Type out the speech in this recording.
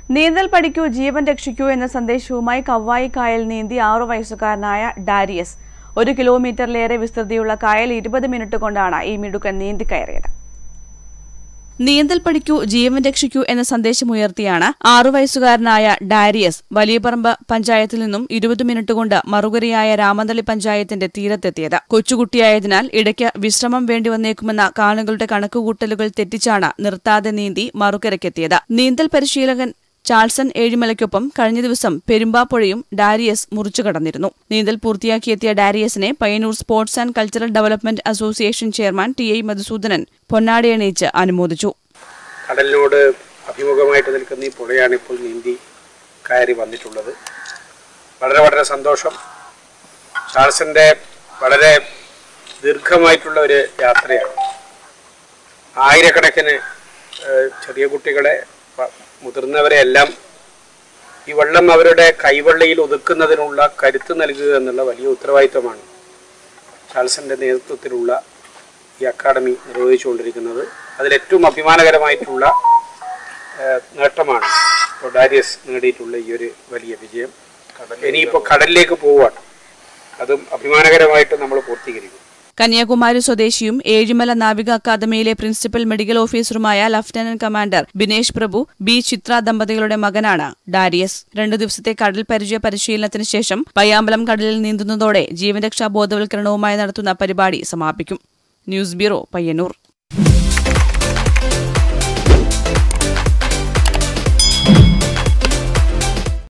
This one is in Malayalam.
നീന്തൽ പഠിക്കൂ ജീവൻ രക്ഷിക്കൂ എന്ന സന്ദേശവുമായി കവ്വായി കായൽ നീന്തി ആറു വയസ്സുകാരനായ ഡാരിയസ് ഒരു കിലോമീറ്ററിലേറെ വിസ്തൃതിയുള്ള കായൽ ഇരുപത് മിനിറ്റ് കൊണ്ടാണ് ഈ മിടുക്കൻ നീന്തി കയറിയത് നീന്തൽ പഠിക്കൂ ജീവൻ രക്ഷിക്കൂ എന്ന സന്ദേശമുയർത്തിയാണ് ആറു വയസ്സുകാരനായ ഡാരിയസ് വലിയപറമ്പ് പഞ്ചായത്തിൽ നിന്നും ഇരുപത് മിനിറ്റ് കൊണ്ട് മറുകരയായ രാമന്തളി പഞ്ചായത്തിന്റെ തീരത്തെത്തിയത് കൊച്ചുകുട്ടിയായതിനാൽ ഇടയ്ക്ക് വിശ്രമം വേണ്ടിവന്നേക്കുമെന്ന കാണികളുടെ കണക്കുകൂട്ടലുകൾ തെറ്റിച്ചാണ് നിർത്താതെ നീന്തി മറുകരയ്ക്കെത്തിയത് നീന്തൽ പരിശീലകൻ ചാൾസൺ ഏഴിമലയ്ക്കൊപ്പം കഴിഞ്ഞ ദിവസം പെരുമ്പാപ്പുഴയും ഡാരിയസ് മുറിച്ചു കടന്നിരുന്നു നീന്തൽ പൂർത്തിയാക്കിയെത്തിയ ഡാരിയസിനെ Payyanur sports and cultural development association chairman T I Madhusoodanan പൊന്നാടിയണിയിച്ച് അനുമോദിച്ചു കടലിനോട് അഭിമുഖമായിട്ട് നിൽക്കുന്ന ഈ പുഴയാണ് ഇപ്പോൾ നീന്തി കയറി വന്നിട്ടുള്ളത് വളരെ വളരെ സന്തോഷം ചാൾസിൻ്റെ വളരെ ദീർഘമായിട്ടുള്ള ഒരു യാത്രയാണ് ആയിരക്കണക്കിന് ഏഹ്, ചെറിയ കുട്ടികളെ പ- മുതിർന്നവരെ എല്ലാം ഈ വെള്ളം അവരുടെ കൈവെള്ളയിൽ ഒതുക്കുന്നതിനുള്ള കരുത്ത് നൽകുക എന്നുള്ള വലിയ ഉത്തരവാദിത്തമാണ് ചാൾസിൻ്റെ നേതൃത്വത്തിലുള്ള ഈ അക്കാദമി നിർവഹിച്ചുകൊണ്ടിരിക്കുന്നത് അതിലേറ്റവും അഭിമാനകരമായിട്ടുള്ള ഏഹ്, നേട്ടമാണ് ഇപ്പോൾ ഡാരിയസ് നേടിയിട്ടുള്ള ഈ ഒരു വലിയ വിജയം ഇനിയിപ്പോൾ കടലിലേക്ക് പോവുകയാണ് അതും അഭിമാനകരമായിട്ട് നമ്മൾ പൂർത്തീകരിക്കും കന്യാകുമാരി സ്വദേശിയും ഏഴിമല നാവിക അക്കാദമിയിലെ പ്രിൻസിപ്പൽ മെഡിക്കൽ ഓഫീസറുമായ lieutenant commander Binesh Prabhu B Chitra ദമ്പതികളുടെ മകനാണ് ഡാരിയസ് രണ്ടു ദിവസത്തെ കടൽ പരിചയ പരിശീലനത്തിന് ശേഷം പയ്യാമ്പലം കടലിൽ നീന്തുന്നതോടെ ജീവൻരക്ഷാ ബോധവൽക്കരണവുമായി നടത്തുന്ന പരിപാടി സമാപിക്കും ന്യൂസ് ബ്യൂറോ പയ്യന്നൂർ